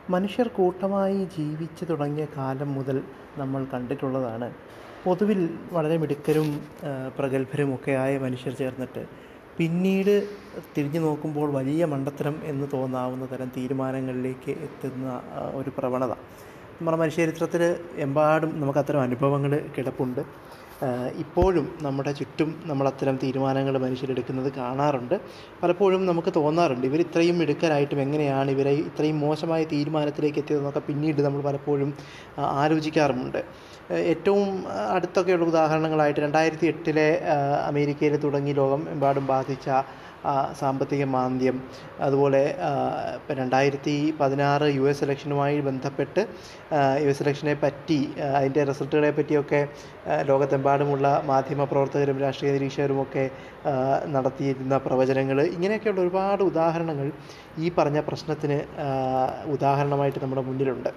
മനുഷ്യർ കൂട്ടമായി ജീവിച്ചു തുടങ്ങിയ കാലം മുതൽ നമ്മൾ കണ്ടിട്ടുള്ളതാണ് പൊതുവിൽ വളരെ മിടുക്കരും പ്രഗത്ഭരുമൊക്കെയായ മനുഷ്യർ ചേർന്നിട്ട് പിന്നീട് തിരിഞ്ഞു നോക്കുമ്പോൾ വലിയ മണ്ടത്തരം എന്ന് തോന്നാവുന്ന തരം തീരുമാനങ്ങളിലേക്ക് എത്തുന്ന ആ, ഒരു പ്രവണത നമ്മുടെ മനുഷ്യചരിത്രത്തിൽ എമ്പാടും നമുക്ക് അത്തരം അനുഭവങ്ങൾ കിടപ്പുണ്ട് ആ, ഇപ്പോഴും നമ്മുടെ ചുറ്റും നമ്മൾ അത്തരം തീരുമാനങ്ങൾ മനുഷ്യരെടുക്കുന്നത് കാണാറുണ്ട് പലപ്പോഴും നമുക്ക് തോന്നാറുണ്ട് ഇവർ ഇത്രയും മിടുക്കരായിട്ടും എങ്ങനെയാണ് ഇവരെ ഇത്രയും മോശമായ തീരുമാനത്തിലേക്ക് എത്തിയതെന്നൊക്കെ പിന്നീട് നമ്മൾ പലപ്പോഴും ആ, ആലോചിക്കാറുമുണ്ട് ആ, ഏറ്റവും ആ, അടുത്തൊക്കെയുള്ള ഉദാഹരണങ്ങളായിട്ട് രണ്ടായിരത്തി എട്ടിലെ അമേരിക്കയിൽ തുടങ്ങി ലോകം എമ്പാടും ബാധിച്ച ആ, സാമ്പത്തിക മാന്ദ്യം അതുപോലെ ആ, ഇപ്പം രണ്ടായിരത്തി പതിനാറ് യു എസ് ഇലക്ഷനുമായി ബന്ധപ്പെട്ട് ആ, യു എസ് ഇലക്ഷനെ പറ്റി ആ, അതിൻ്റെ റിസൾട്ടുകളെ പറ്റിയൊക്കെ ആ, ലോകത്തെമ്പാടുമുള്ള മാധ്യമ പ്രവർത്തകരും രാഷ്ട്രീയ നിരീക്ഷകരുമൊക്കെ ആ, നടത്തിയിരുന്ന പ്രവചനങ്ങൾ ഇങ്ങനെയൊക്കെയുള്ള ഒരുപാട് ഉദാഹരണങ്ങൾ ഈ പറഞ്ഞ പ്രശ്നത്തിന് ആ, ഉദാഹരണമായിട്ട് നമ്മുടെ മുന്നിലുണ്ട്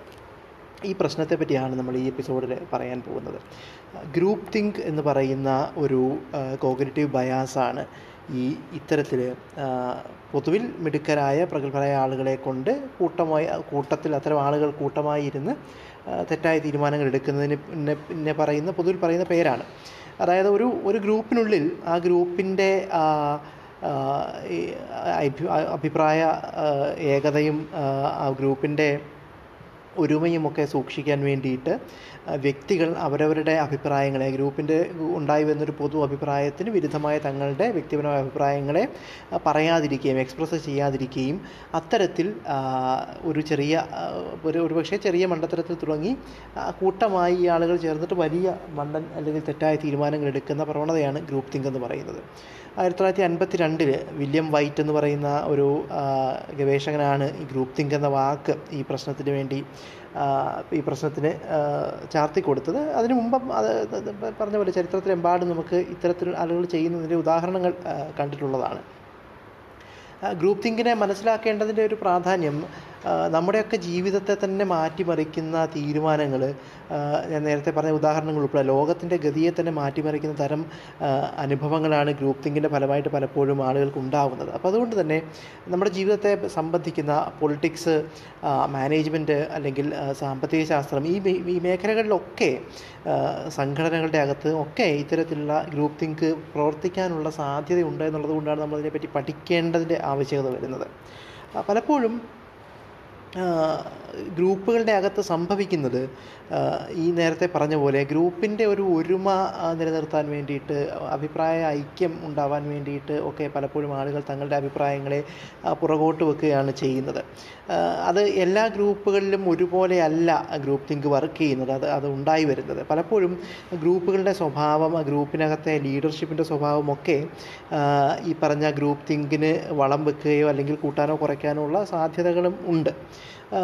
ഈ പ്രശ്നത്തെ പറ്റിയാണ് നമ്മൾ ഈ എപ്പിസോഡിൽ പറയാൻ പോകുന്നത് ഗ്രൂപ്പ് തിങ്ക് എന്ന് പറയുന്ന ഒരു കോഗ്നേറ്റീവ് ബയാസാണ് ഈ ഇത്തരത്തിൽ പൊതുവിൽ മിടുക്കരായ പ്രഗത്ഭരായ ആളുകളെ കൊണ്ട് കൂട്ടമായി കൂട്ടത്തിൽ അത്തരം ആളുകൾ കൂട്ടമായി ഇരുന്ന് ആ, തെറ്റായ തീരുമാനങ്ങൾ എടുക്കുന്നതിന് പിന്നെ പിന്നെ പറയുന്ന പൊതുവിൽ പറയുന്ന പേരാണ് അതായത് ഒരു ഒരു ഗ്രൂപ്പിനുള്ളിൽ ആ ഗ്രൂപ്പിൻ്റെ ആ, ആ, ഈ അഭി- അഭിപ്രായ ആ, ഏകതയും ആ, ആ ഗ്രൂപ്പിൻ്റെ ഒരുമയുമൊക്കെ സൂക്ഷിക്കാൻ വേണ്ടിയിട്ട് ആ, വ്യക്തികൾ അവരവരുടെ അഭിപ്രായങ്ങളെ ഗ്രൂപ്പിൻ്റെ ഉണ്ടായി വരുന്നൊരു പൊതു അഭിപ്രായത്തിന് വിരുദ്ധമായ തങ്ങളുടെ വ്യക്തിപരമായ അഭിപ്രായങ്ങളെ ആ, പറയാതിരിക്കുകയും എക്സ്പ്രസ് ചെയ്യാതിരിക്കുകയും അത്തരത്തിൽ ആ, ഒരു ചെറിയ ആ, ഒരു ഒരുപക്ഷെ ചെറിയ മണ്ടത്തരത്തിൽ തുടങ്ങി ആ, കൂട്ടമായി ഈ ആളുകൾ ചേർന്നിട്ട് വലിയ മണ്ടൻ അല്ലെങ്കിൽ തെറ്റായ തീരുമാനങ്ങൾ എടുക്കുന്ന പ്രവണതയാണ് ഗ്രൂപ്പ് തിങ്ക് എന്ന് പറയുന്നത് ആയിരത്തി തൊള്ളായിരത്തി അൻപത്തി രണ്ടിൽ വില്യം വൈറ്റ് എന്ന് പറയുന്ന ഒരു ആ, ഗവേഷകനാണ് ഈ ഗ്രൂപ്പ് തിങ്ക് എന്ന വാക്ക് ഈ പ്രശ്നത്തിന് വേണ്ടി ആ, ഈ പ്രശ്നത്തിന് ആ, ചാർത്തി കൊടുത്തത് അതിനു മുമ്പ് അത് ഇത് പറഞ്ഞ പോലെ ചരിത്രത്തിലെമ്പാടും നമുക്ക് ഇത്തരത്തിൽ ആളുകൾ ചെയ്യുന്നതിൻ്റെ ഉദാഹരണങ്ങൾ ആ, കണ്ടിട്ടുള്ളതാണ് ആ, ഗ്രൂപ്പ് തിങ്കിനെ മനസ്സിലാക്കേണ്ടതിൻ്റെ ഒരു പ്രാധാന്യം ആ, നമ്മുടെയൊക്കെ ജീവിതത്തെ തന്നെ മാറ്റിമറിക്കുന്ന തീരുമാനങ്ങൾ ഞാൻ നേരത്തെ പറഞ്ഞ ഉദാഹരണങ്ങൾ ഉൾപ്പെടെ ലോകത്തിൻ്റെ ഗതിയെ തന്നെ മാറ്റിമറിക്കുന്ന തരം ആ, അനുഭവങ്ങളാണ് ഗ്രൂപ്പ് തിങ്കിൻ്റെ ഫലമായിട്ട് പലപ്പോഴും ആളുകൾക്ക് ഉണ്ടാവുന്നത് അപ്പോൾ അതുകൊണ്ട് തന്നെ നമ്മുടെ ജീവിതത്തെ സംബന്ധിക്കുന്ന പൊളിറ്റിക്സ് മാനേജ്മെൻറ്റ് അല്ലെങ്കിൽ ആ, സാമ്പത്തിക ശാസ്ത്രം ഈ മേ- ഈ മേഖലകളിലൊക്കെ ആ, സംഘടനകളുടെ അകത്ത് ഒക്കെ ഇത്തരത്തിലുള്ള ഗ്രൂപ്പ് തിങ്ക് പ്രവർത്തിക്കാനുള്ള സാധ്യതയുണ്ട് എന്നുള്ളത് കൊണ്ടാണ് നമ്മൾ ഇതിനെപ്പറ്റി പഠിക്കേണ്ടതിൻ്റെ ആവശ്യകത വരുന്നത് ആ, പലപ്പോഴും ആ, ഗ്രൂപ്പുകളുടെ അകത്ത് സംഭവിക്കുന്നത് ആ, ഈ നേരത്തെ പറഞ്ഞ പോലെ ഗ്രൂപ്പിൻ്റെ ഒരു ഒരുമ ആ, നിലനിർത്താൻ വേണ്ടിയിട്ട് അഭിപ്രായ ഐക്യം ഉണ്ടാവാൻ വേണ്ടിയിട്ട് ഒക്കെ പലപ്പോഴും ആളുകൾ തങ്ങളുടെ അഭിപ്രായങ്ങളെ ആ, പുറകോട്ട് വെക്കുകയാണ് ചെയ്യുന്നത് ആ, അത് എല്ലാ ഗ്രൂപ്പുകളിലും ഒരുപോലെ അല്ല ഗ്രൂപ്പ് തിങ്ക് വർക്ക് ചെയ്യുന്നത് അത് അത് ഉണ്ടായി വരുന്നത് പലപ്പോഴും ഗ്രൂപ്പുകളുടെ സ്വഭാവം ആ ഗ്രൂപ്പിനകത്തെ ലീഡർഷിപ്പിൻ്റെ സ്വഭാവമൊക്കെ ആ, ഈ പറഞ്ഞ ഗ്രൂപ്പ് തിങ്കിന് വളം വെക്കുകയോ അല്ലെങ്കിൽ കൂട്ടാനോ കുറയ്ക്കാനോ ഉള്ള സാധ്യതകളും ഉണ്ട് ആ,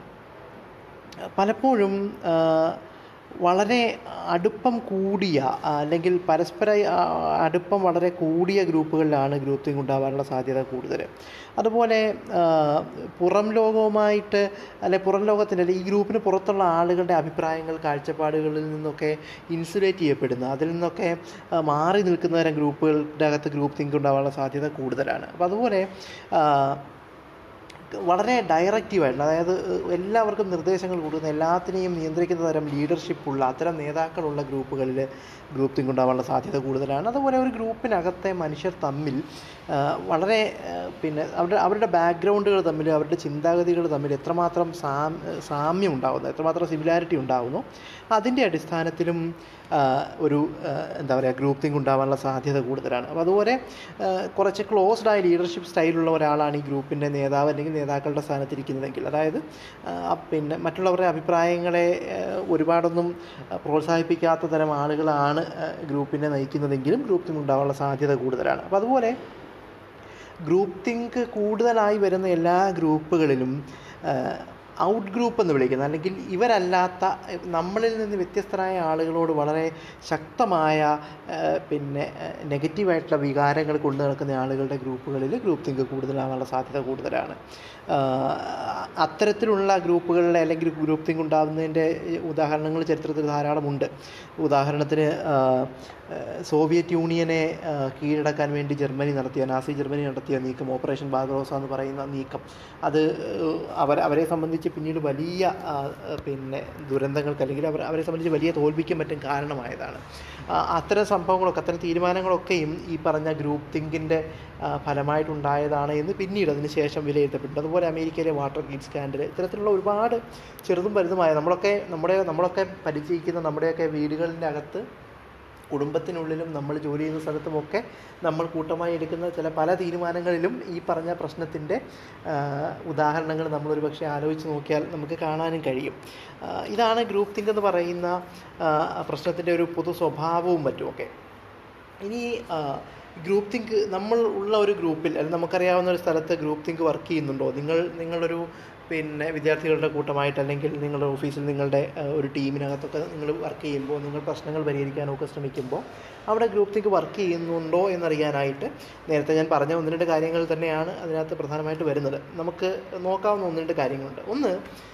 പലപ്പോഴും ആ, വളരെ അടുപ്പം കൂടിയ ആ, അല്ലെങ്കിൽ പരസ്പര ആ, അടുപ്പം വളരെ കൂടിയ ഗ്രൂപ്പുകളിലാണ് ഗ്രൂപ്പ് തിങ്ക് ഉണ്ടാവാനുള്ള സാധ്യത കൂടുതൽ അതുപോലെ ആ, പുറം ലോകവുമായിട്ട് അല്ലെ പുറം ലോകത്തിൻ്റെ ഈ ഗ്രൂപ്പിന് പുറത്തുള്ള ആളുകളുടെ അഭിപ്രായങ്ങൾ കാഴ്ചപ്പാടുകളിൽ നിന്നൊക്കെ ഇൻസുലേറ്റ് ചെയ്യപ്പെടുന്ന അതിൽ നിന്നൊക്കെ ആ, മാറി നിൽക്കുന്ന തരം ഗ്രൂപ്പുകളുടെ അകത്ത് ഗ്രൂപ്പ് തിങ്ക് ഉണ്ടാവാനുള്ള സാധ്യത കൂടുതലാണ് അപ്പോൾ അതുപോലെ ആ, വളരെ ഡയറക്റ്റീവായിട്ടുള്ള അതായത് എല്ലാവർക്കും നിർദ്ദേശങ്ങൾ കൊടുക്കുന്ന എല്ലാത്തിനെയും നിയന്ത്രിക്കുന്ന തരം ലീഡർഷിപ്പുള്ള അത്തരം നേതാക്കളുള്ള ഗ്രൂപ്പുകളിൽ ഗ്രൂപ്പ് തിങ്ക് ഉണ്ടാവാനുള്ള സാധ്യത കൂടുതലാണ് അതുപോലെ ഒരു ഗ്രൂപ്പിനകത്തെ മനുഷ്യർ തമ്മിൽ ആ, വളരെ ആ, പിന്നെ അവരുടെ അവരുടെ ബാക്ക്ഗ്രൗണ്ടുകൾ തമ്മിൽ അവരുടെ ചിന്താഗതികൾ തമ്മിൽ എത്രമാത്രം സാം സാമ്യം ഉണ്ടാകുന്നു എത്രമാത്രം സിമിലാരിറ്റി ഉണ്ടാകുന്നു അതിൻ്റെ അടിസ്ഥാനത്തിലും ആ, ഒരു ആ, എന്താ പറയുക ഗ്രൂപ്പ് തിങ്ക് ഉണ്ടാവാനുള്ള സാധ്യത കൂടുതലാണ് അപ്പോൾ അതുപോലെ ആ, കുറച്ച് ക്ലോസ്ഡ് ആയ ലീഡർഷിപ്പ് സ്റ്റൈലുള്ള ഒരാളാണ് ഈ ഗ്രൂപ്പിൻ്റെ നേതാവ് അല്ലെങ്കിൽ നേതാക്കളുടെ സ്ഥാനത്തിരിക്കുന്നതെങ്കിൽ അതായത് ആ, പിന്നെ മറ്റുള്ളവരുടെ അഭിപ്രായങ്ങളെ ആ, ഒരുപാടൊന്നും ആ, പ്രോത്സാഹിപ്പിക്കാത്ത തരം ആളുകളാണ് ആ, ഗ്രൂപ്പിനെ നയിക്കുന്നതെങ്കിലും ഗ്രൂപ്പ് തിങ്ക് ഉണ്ടാവാനുള്ള സാധ്യത കൂടുതലാണ് അപ്പോൾ അതുപോലെ ഗ്രൂപ്പ് തിങ്ക് കൂടുതലായി വരുന്ന എല്ലാ ഗ്രൂപ്പുകളിലും ഔട്ട് ഗ്രൂപ്പ് എന്ന് വിളിക്കുന്നത് അല്ലെങ്കിൽ ഇവരല്ലാത്ത നമ്മളിൽ നിന്ന് വ്യത്യസ്തരായ ആളുകളോട് വളരെ ശക്തമായ ആ, പിന്നെ നെഗറ്റീവായിട്ടുള്ള വികാരങ്ങൾ കൊണ്ടു നടക്കുന്ന ആളുകളുടെ ഗ്രൂപ്പുകളിൽ ഗ്രൂപ്പ് തിങ്ക് കൂടുതലാവാനുള്ള സാധ്യത കൂടുതലാണ് ആ, അത്തരത്തിലുള്ള ഗ്രൂപ്പുകളിലെ അല്ലെങ്കിൽ ഗ്രൂപ്പ് തിങ്ക് ഉണ്ടാകുന്നതിൻ്റെ ഉദാഹരണങ്ങൾ ചരിത്രത്തിൽ ധാരാളമുണ്ട് ഉദാഹരണത്തിന് ആ, ആ, സോവിയറ്റ് യൂണിയനെ ആ, കീഴടക്കാൻ വേണ്ടി ജർമ്മനി നടത്തിയ നാസി ജർമ്മനി നടത്തിയ നീക്കം ഓപ്പറേഷൻ ബാഗ്രോസ എന്ന് പറയുന്ന നീക്കം അത് ഏഹ്, അവർ അവരെ സംബന്ധിച്ച് സംബന്ധിച്ച് പിന്നീട് വലിയ ആ, പിന്നെ ദുരന്തങ്ങൾക്ക് അല്ലെങ്കിൽ അവർ അവരെ സംബന്ധിച്ച് വലിയ തോൽവിക്കും മറ്റും കാരണമായതാണ് ആ, അത്തരം സംഭവങ്ങളൊക്കെ അത്തരം തീരുമാനങ്ങളൊക്കെയും ഈ പറഞ്ഞ ഗ്രൂപ്പ് തിങ്കിൻ്റെ ഫലമായിട്ടുണ്ടായതാണ് എന്ന് പിന്നീട് അതിന് ശേഷം വിലയിരുത്തപ്പെട്ടു അതുപോലെ അമേരിക്കയിലെ വാട്ടർ ഗേറ്റ് സ്കാൻഡൽ ഇത്തരത്തിലുള്ള ഒരുപാട് ചെറുതും വലുതുമായ നമ്മളൊക്കെ നമ്മുടെ നമ്മളൊക്കെ പരിചയിക്കുന്ന നമ്മുടെയൊക്കെ വീടുകളിൻ്റെ അകത്ത് കുടുംബത്തിനുള്ളിലും നമ്മൾ ജോലി ചെയ്യുന്ന സ്ഥലത്തുമൊക്കെ നമ്മൾ കൂട്ടമായി എടുക്കുന്ന ചില പല തീരുമാനങ്ങളിലും ഈ പറഞ്ഞ പ്രശ്നത്തിൻ്റെ ഉദാഹരണങ്ങൾ നമ്മളൊരു പക്ഷേ ആലോചിച്ച് നോക്കിയാൽ നമുക്ക് കാണാനും കഴിയും ആ, ഇതാണ് ഗ്രൂപ്പ് തിങ്ക് എന്ന് പറയുന്ന ആ, പ്രശ്നത്തിൻ്റെ ഒരു പൊതു സ്വഭാവവും മറ്റുമൊക്കെ ഇനി ഗ്രൂപ്പ് തിങ്ക് നമ്മൾ ഉള്ള ഒരു ഗ്രൂപ്പിൽ അല്ലെങ്കിൽ നമുക്കറിയാവുന്ന ഒരു സ്ഥലത്ത് ഗ്രൂപ്പ് തിങ്ക് വർക്ക് ചെയ്യുന്നുണ്ടോ നിങ്ങൾ നിങ്ങളൊരു പിന്നെ വിദ്യാർത്ഥികളുടെ കൂട്ടമായിട്ട് അല്ലെങ്കിൽ നിങ്ങളുടെ ഓഫീസിൽ നിങ്ങളുടെ ആ, ഒരു ടീമിനകത്തൊക്കെ നിങ്ങൾ വർക്ക് ചെയ്യുമ്പോൾ നിങ്ങൾ പ്രശ്നങ്ങൾ പരിഹരിക്കാനൊക്കെ ശ്രമിക്കുമ്പോൾ അവിടെ ഗ്രൂപ്പ് തിങ്ക് വർക്ക് ചെയ്യുന്നുണ്ടോ എന്നറിയാനായിട്ട് നേരത്തെ ഞാൻ പറഞ്ഞ ഒന്ന് രണ്ട് കാര്യങ്ങൾ തന്നെയാണ് അതിനകത്ത് പ്രധാനമായിട്ട് വരുന്നത് നമുക്ക് നോക്കാവുന്ന ഒന്ന് രണ്ട് കാര്യങ്ങളുണ്ട് ഒന്ന്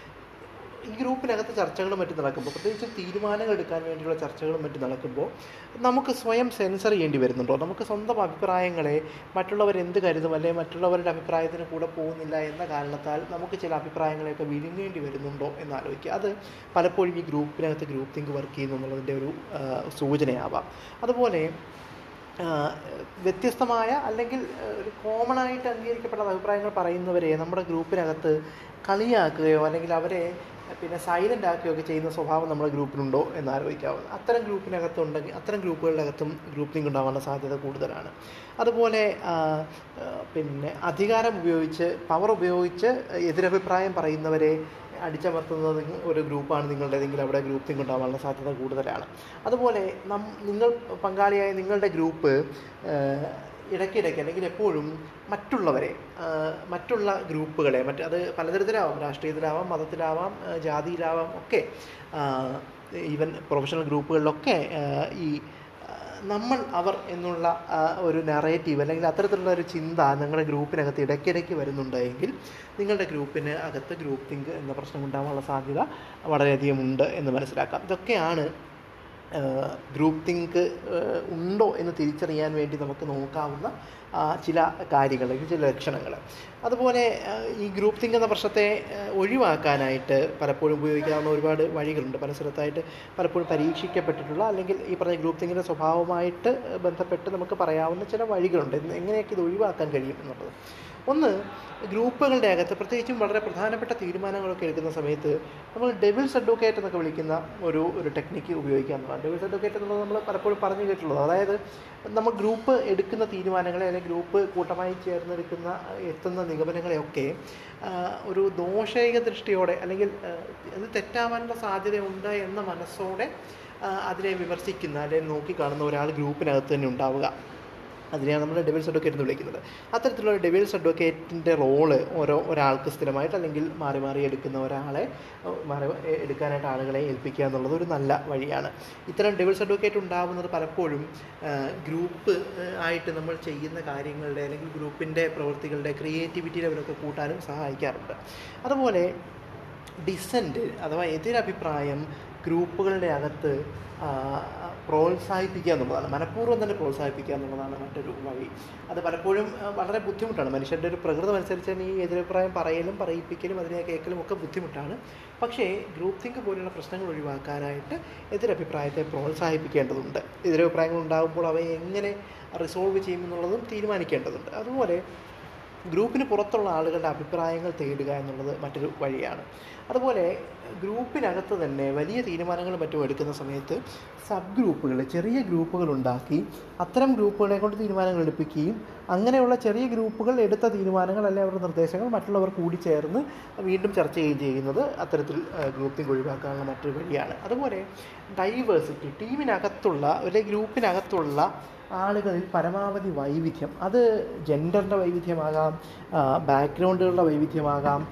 ഈ ഗ്രൂപ്പിനകത്ത് ചർച്ചകളും മറ്റും നടക്കുമ്പോൾ പ്രത്യേകിച്ച് തീരുമാനങ്ങൾ എടുക്കാൻ വേണ്ടിയുള്ള ചർച്ചകളും മറ്റും നടക്കുമ്പോൾ നമുക്ക് സ്വയം സെൻസർ ചെയ്യേണ്ടി വരുന്നുണ്ടോ നമുക്ക് സ്വന്തം അഭിപ്രായങ്ങളെ മറ്റുള്ളവർ എന്ത് കരുതും അല്ലെങ്കിൽ മറ്റുള്ളവരുടെ അഭിപ്രായത്തിന് കൂടെ പോകുന്നില്ല എന്ന കാരണത്താൽ നമുക്ക് ചില അഭിപ്രായങ്ങളെയൊക്കെ വിഴുങ്ങേണ്ടി വരുന്നുണ്ടോ എന്ന് ആലോചിക്കുക അത് പലപ്പോഴും ഈ ഗ്രൂപ്പിനകത്ത് ഗ്രൂപ്പ് തിങ്ക് വർക്ക് ചെയ്യുന്നു എന്നുള്ളതിൻ്റെ ഒരു ആ, സൂചനയാവാം അതുപോലെ ആ, വ്യത്യസ്തമായ അല്ലെങ്കിൽ ആ, ഒരു കോമൺ ആയിട്ട് അംഗീകരിക്കപ്പെട്ട അഭിപ്രായങ്ങൾ പറയുന്നവരെ നമ്മുടെ ഗ്രൂപ്പിനകത്ത് കളിയാക്കുകയോ അല്ലെങ്കിൽ അവരെ പിന്നെ സൈലൻ്റ് ആക്കുകയോ ഒക്കെ ചെയ്യുന്ന സ്വഭാവം നമ്മുടെ ഗ്രൂപ്പിലുണ്ടോ എന്ന് ആലോചിക്കാവുന്ന അത്തരം ഗ്രൂപ്പിനകത്തുണ്ടെങ്കിൽ അത്തരം ഗ്രൂപ്പുകളിനകത്തും ഗ്രൂപ്പ് ലിങ്ക് ഉണ്ടാവാനുള്ള സാധ്യത കൂടുതലാണ് അതുപോലെ ആ, ആ, പിന്നെ അധികാരം ഉപയോഗിച്ച് പവർ ഉപയോഗിച്ച് എതിരഭിപ്രായം പറയുന്നവരെ അടിച്ചമർത്തുന്നത് നിങ്ങ- ഒരു ഗ്രൂപ്പാണ് നിങ്ങളുടേതെങ്കിൽ അവിടെ ഗ്രൂപ്പ് ലിങ്ക് ഉണ്ടാവാനുള്ള സാധ്യത കൂടുതലാണ് അതുപോലെ നം നിങ്ങൾ പങ്കാളിയായ നിങ്ങളുടെ ഗ്രൂപ്പ് ഏഹ്, ഇടയ്ക്കിടയ്ക്ക് അല്ലെങ്കിൽ എപ്പോഴും മറ്റുള്ളവരെ ഏഹ്, മറ്റുള്ള ഗ്രൂപ്പുകളെ മറ്റ് അത് പലതരത്തിലാവാം രാഷ്ട്രീയത്തിലാവാം മതത്തിലാവാം ഏഹ്, ജാതിയിലാവാം ഒക്കെ ഈവൻ പ്രൊഫഷണൽ ഗ്രൂപ്പുകളിലൊക്കെ ഏഹ്, ഈ ആ, നമ്മൾ അവർ എന്നുള്ള ആ, ഒരു നറേറ്റീവ് അല്ലെങ്കിൽ അത്തരത്തിലുള്ള ഒരു ചിന്ത നിങ്ങളുടെ ഗ്രൂപ്പിനകത്ത് ഇടയ്ക്കിടയ്ക്ക് വരുന്നുണ്ടെങ്കിൽ നിങ്ങളുടെ ഗ്രൂപ്പിന് അകത്ത് ഗ്രൂപ്പ് തിങ്ക് എന്ന പ്രശ്നം ഉണ്ടാകാനുള്ള സാധ്യത വളരെയധികം ഉണ്ട് എന്ന് മനസ്സിലാക്കാം ഇതൊക്കെയാണ് ഗ്രൂപ്പ് തിങ്ക് ഉണ്ടോ എന്ന് തിരിച്ചറിയാൻ വേണ്ടി നമുക്ക് നോക്കാവുന്ന ആ, ചില കാര്യങ്ങൾ അല്ലെങ്കിൽ ചില ലക്ഷണങ്ങൾ അതുപോലെ ആ, ഈ ഗ്രൂപ്പ് തിങ്ക് എന്ന പ്രശ്നത്തെ ആ, ഒഴിവാക്കാനായിട്ട് പലപ്പോഴും ഉപയോഗിക്കാവുന്ന ഒരുപാട് വഴികളുണ്ട് പല സ്ഥലത്തായിട്ട് പലപ്പോഴും പരീക്ഷിക്കപ്പെട്ടിട്ടുള്ള അല്ലെങ്കിൽ ഈ പറഞ്ഞ ഗ്രൂപ്പ് തിങ്കിൻ്റെ സ്വഭാവമായിട്ട് ബന്ധപ്പെട്ട് നമുക്ക് പറയാവുന്ന ചില വഴികളുണ്ട് എന്ന് എങ്ങനെയൊക്കെ ഇത് ഒഴിവാക്കാൻ കഴിയും എന്നുള്ളത് ഒന്ന് ഗ്രൂപ്പുകളുടെ അകത്ത് പ്രത്യേകിച്ചും വളരെ പ്രധാനപ്പെട്ട തീരുമാനങ്ങളൊക്കെ എടുക്കുന്ന സമയത്ത് നമ്മൾ ഡെവിൾസ് അഡ്വക്കേറ്റ് എന്നൊക്കെ വിളിക്കുന്ന ഒരു ഒരു ടെക്നിക്ക് ഉപയോഗിക്കാവുന്നതാണ് ഡെവിൾസ് അഡ്വക്കേറ്റ് എന്നുള്ളത് നമ്മൾ പലപ്പോഴും പറഞ്ഞു കേട്ടിട്ടുള്ളത് അതായത് നമ്മൾ ഗ്രൂപ്പ് എടുക്കുന്ന തീരുമാനങ്ങളെ അല്ലെങ്കിൽ ഗ്രൂപ്പ് കൂട്ടമായി ചേർന്നെടുക്കുന്ന എത്തുന്ന നിഗമനങ്ങളെയൊക്കെ ആ, ഒരു ദോഷൈക ദൃഷ്ടിയോടെ അല്ലെങ്കിൽ ആ, അത് തെറ്റാവാനുള്ള സാധ്യതയുണ്ട് എന്ന മനസ്സോടെ ആ, അതിനെ വിമർശിക്കുന്ന അല്ലെങ്കിൽ നോക്കിക്കാണുന്ന ഒരാൾ ഗ്രൂപ്പിനകത്ത് തന്നെ ഉണ്ടാവുക അതിനെയാണ് നമ്മൾ ഡെവിൾസ് അഡ്വക്കേറ്റ് എന്ന് വിളിക്കുന്നത് അത്തരത്തിലുള്ള ഡെവിൾസ് അഡ്വക്കേറ്റിൻ്റെ റോള് ഓരോ ഒരാൾക്ക് സ്ഥിരമായിട്ട് അല്ലെങ്കിൽ മാറി മാറി എടുക്കുന്ന ഒരാളെ ഏഹ്, മാറി എ- എടുക്കാനായിട്ട് ആളുകളെ ഏൽപ്പിക്കുക എന്നുള്ളത് ഒരു നല്ല വഴിയാണ് ഇത്തരം ഡെവിൾസ് അഡ്വക്കേറ്റ് ഉണ്ടാകുന്നത് പലപ്പോഴും ഏഹ്, ഗ്രൂപ്പ് ഏഹ്, ആയിട്ട് നമ്മൾ ചെയ്യുന്ന കാര്യങ്ങളുടെ അല്ലെങ്കിൽ ഗ്രൂപ്പിൻ്റെ പ്രവൃത്തികളുടെ ക്രിയേറ്റിവിറ്റി ലെവലൊക്കെ കൂട്ടാനും സഹായിക്കാറുണ്ട് അതുപോലെ ഡിസൻറ്റ് അഥവാ എതിരഭിപ്രായം ഗ്രൂപ്പുകളുടെ അകത്ത് ആ, പ്രോത്സാഹിപ്പിക്കുക എന്നുള്ളതാണ് മനഃപൂർവ്വം തന്നെ പ്രോത്സാഹിപ്പിക്കുക എന്നുള്ളതാണ് മറ്റൊരു വഴി അത് പലപ്പോഴും ആ, വളരെ ബുദ്ധിമുട്ടാണ് മനുഷ്യൻ്റെ ഒരു പ്രകൃതം അനുസരിച്ച് തന്നെ ഈ എതിരഭിപ്രായം പറയലും പറയിപ്പിക്കലും അതിനെ കേൾക്കലും ഒക്കെ ബുദ്ധിമുട്ടാണ് പക്ഷേ ഗ്രൂപ്പ് തിങ്ക് പോലുള്ള പ്രശ്നങ്ങൾ ഒഴിവാക്കാനായിട്ട് എതിരഭിപ്രായത്തെ പ്രോത്സാഹിപ്പിക്കേണ്ടതുണ്ട് എതിരഭിപ്രായങ്ങൾ ഉണ്ടാകുമ്പോൾ അവയെ എങ്ങനെ റിസോൾവ് ചെയ്യുമെന്നുള്ളതും തീരുമാനിക്കേണ്ടതുണ്ട് അതുപോലെ ഗ്രൂപ്പിന് പുറത്തുള്ള ആളുകളുടെ അഭിപ്രായങ്ങൾ തേടുക എന്നുള്ളത് മറ്റൊരു വഴിയാണ് അതുപോലെ ഗ്രൂപ്പിനകത്ത് തന്നെ വലിയ തീരുമാനങ്ങളും മറ്റും എടുക്കുന്ന സമയത്ത് സബ് ഗ്രൂപ്പുകൾ ചെറിയ ഗ്രൂപ്പുകൾ ഉണ്ടാക്കി അത്തരം ഗ്രൂപ്പുകളെ കൊണ്ട് തീരുമാനങ്ങൾ എടുപ്പിക്കുകയും അങ്ങനെയുള്ള ചെറിയ ഗ്രൂപ്പുകൾ എടുത്ത തീരുമാനങ്ങൾ അല്ലെങ്കിൽ അവരുടെ നിർദ്ദേശങ്ങൾ മറ്റുള്ളവർ കൂടി ചേർന്ന് വീണ്ടും ചർച്ച ചെയ്യുകയും ചെയ്യുന്നത് അത്തരത്തിൽ ഗ്രൂപ്പിംഗ് ഒഴിവാക്കാനുള്ള മറ്റൊരു വഴിയാണ് അതുപോലെ ഡൈവേഴ്സിറ്റി ടീമിനകത്തുള്ള അല്ലെങ്കിൽ ഗ്രൂപ്പിനകത്തുള്ള ആളുകളിൽ പരമാവധി വൈവിധ്യം അത് ജെൻഡറിൻ്റെ വൈവിധ്യമാകാം ബാക്ക്ഗ്രൗണ്ടുകളുടെ വൈവിധ്യമാകാം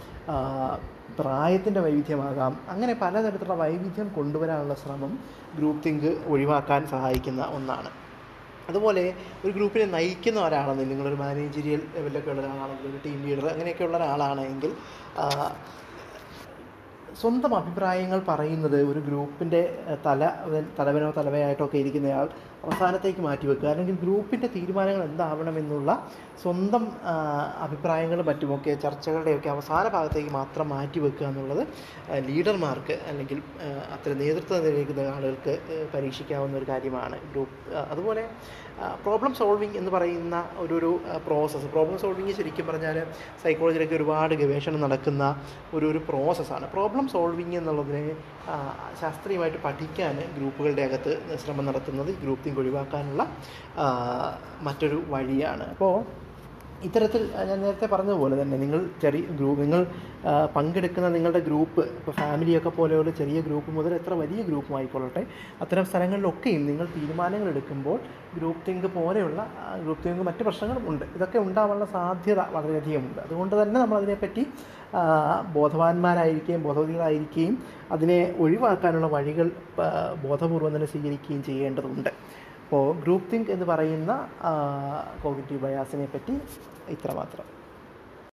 പ്രായത്തിൻ്റെ വൈവിധ്യമാകാം അങ്ങനെ പലതരത്തിലുള്ള വൈവിധ്യം കൊണ്ടുവരാനുള്ള ശ്രമം ഗ്രൂപ്പ് തിങ്ക് ഒഴിവാക്കാൻ സഹായിക്കുന്ന ഒന്നാണ് അതുപോലെ ഒരു ഗ്രൂപ്പിനെ നയിക്കുന്ന ഒരാളാണെങ്കിൽ നിങ്ങളൊരു മാനേജീരിയൽ ലെവലിലൊക്കെ ഉള്ള ഒരാളാണെങ്കിൽ ഒരു ടീം ലീഡർ അങ്ങനെയൊക്കെ ഉള്ള ഒരാളാണെങ്കിൽ ആ, സ്വന്തം അഭിപ്രായങ്ങൾ പറയുന്നത് ഒരു ഗ്രൂപ്പിൻ്റെ തല തലവനോ തലവയായിട്ടോ ഒക്കെ ഇരിക്കുന്നയാൾ അവസാനത്തേക്ക് മാറ്റിവെക്കുക അല്ലെങ്കിൽ ഗ്രൂപ്പിൻ്റെ തീരുമാനങ്ങൾ എന്താവണമെന്നുള്ള സ്വന്തം ആ, അഭിപ്രായങ്ങളും മറ്റുമൊക്കെ ചർച്ചകളുടെയൊക്കെ അവസാന ഭാഗത്തേക്ക് മാത്രം മാറ്റിവെക്കുക എന്നുള്ളത് ആ, ലീഡർമാർക്ക് അല്ലെങ്കിൽ ആ, അത്തരം നേതൃത്വം നിലനിൽക്കുന്ന ആളുകൾക്ക് ആ, പരീക്ഷിക്കാവുന്ന ഒരു കാര്യമാണ് ഗ്രൂപ്പ് ആ, അതുപോലെ പ്രോബ്ലം സോൾവിങ് എന്ന് പറയുന്ന ഒരു ഒരു പ്രോസസ്സ് പ്രോബ്ലം സോൾവിങ് ശരിക്കും പറഞ്ഞാൽ സൈക്കോളജിയിലൊക്കെ ഒരുപാട് ഗവേഷണം നടക്കുന്ന ഒരു ഒരു പ്രോസസ്സാണ് പ്രോബ്ലം സോൾവിങ് എന്നുള്ളതിനെ ആ, ശാസ്ത്രീയമായിട്ട് പഠിക്കാൻ ഗ്രൂപ്പുകളുടെ അകത്ത് ശ്രമം നടത്തുന്നത് ഗ്രൂപ്പ് തിങ്ക് ഒഴിവാക്കാനുള്ള ആ, മറ്റൊരു വഴിയാണ് അപ്പോൾ ഇത്തരത്തിൽ ആ, ഞാൻ നേരത്തെ പറഞ്ഞതുപോലെ തന്നെ നിങ്ങൾ ചെറിയ ഗ്രൂപ്പ് നിങ്ങൾ ആ, പങ്കെടുക്കുന്ന നിങ്ങളുടെ ഗ്രൂപ്പ് ഇപ്പോൾ ഫാമിലിയൊക്കെ പോലെയുള്ള ചെറിയ ഗ്രൂപ്പ് മുതൽ എത്ര വലിയ ഗ്രൂപ്പും ആയിക്കൊള്ളട്ടെ അത്തരം സ്ഥലങ്ങളിലൊക്കെയും നിങ്ങൾ തീരുമാനങ്ങൾ എടുക്കുമ്പോൾ ഗ്രൂപ്പ് തിങ്ക് പോലെയുള്ള ആ, ഗ്രൂപ്പ് തിങ്ക് മറ്റ് പ്രശ്നങ്ങളും ഉണ്ട് ഇതൊക്കെ ഉണ്ടാവാനുള്ള സാധ്യത വളരെയധികം ഉണ്ട് അതുകൊണ്ട് തന്നെ നമ്മൾ അതിനെപ്പറ്റി ആ, ബോധവാന്മാരായിരിക്കുകയും ബോധവതികളായിരിക്കുകയും അതിനെ ഒഴിവാക്കാനുള്ള വഴികൾ ആ, ബോധപൂർവം തന്നെ സ്വീകരിക്കുകയും ചെയ്യേണ്ടതുണ്ട് അപ്പോൾ ഗ്രൂപ്പ് തിങ്ക് എന്ന് പറയുന്ന കോഗ്നിറ്റീവ് ബയാസിനെ പറ്റി ഇത്രമാത്രം